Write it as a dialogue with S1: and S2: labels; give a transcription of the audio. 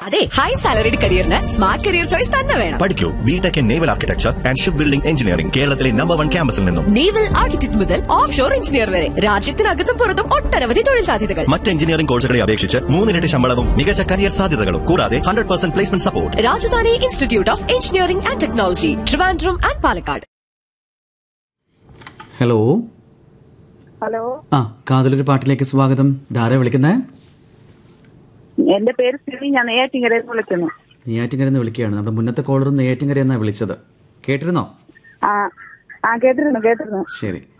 S1: അതെ high salaried കരിയറിന് smart career choice തന്നെ വേണം
S2: പഠിക്കൂ BTech in naval architecture and ship building engineering കേരളത്തിലെ നമ്പർ വൺ ക്യാമ്പസിൽ നിന്നും
S1: നേവൽ ആർക്കിടെക്ട് മുതൽ ഓഫ് ഷോർ എഞ്ചിനീയർ വരെ രാജ്യത്തിനകത്തും പുറത്തും ഒട്ടനവധി തൊഴിൽ സാധ്യതകൾ
S2: മറ്റ് എഞ്ചിനീയറിംഗ് കോഴ്സുകളെ അപേക്ഷിച്ച് മൂന്നിരട്ടി ശമ്പളവും മികച്ച കരിയർ സാധ്യതകളും കൂടാതെ hundred percent placement support
S1: Rajadhani Institute of Engineering and Technology Trivandrum and Palakkad
S3: hello
S4: hello
S3: ആ കാതലൊരു പാട്ടിലേക്ക് സ്വാഗതം ധാര വിളിക്കുന്നേ
S4: എന്റെ പേര് സിനി ഞാൻ നെയ്യാറ്റിങ്കരയിൽ നിന്ന് വിളിക്കുന്നു
S3: നെയ്യാറ്റിങ്കര എന്ന് വിളിക്കുകയാണ് നമ്മുടെ മുന്നത്തെ കോളറും നെയ്യാറ്റിങ്കര എന്നാണ് വിളിച്ചത് കേട്ടിരുന്നോ
S4: ആ ആ കേട്ടിരുന്നു കേട്ടിരുന്നു
S3: ശരി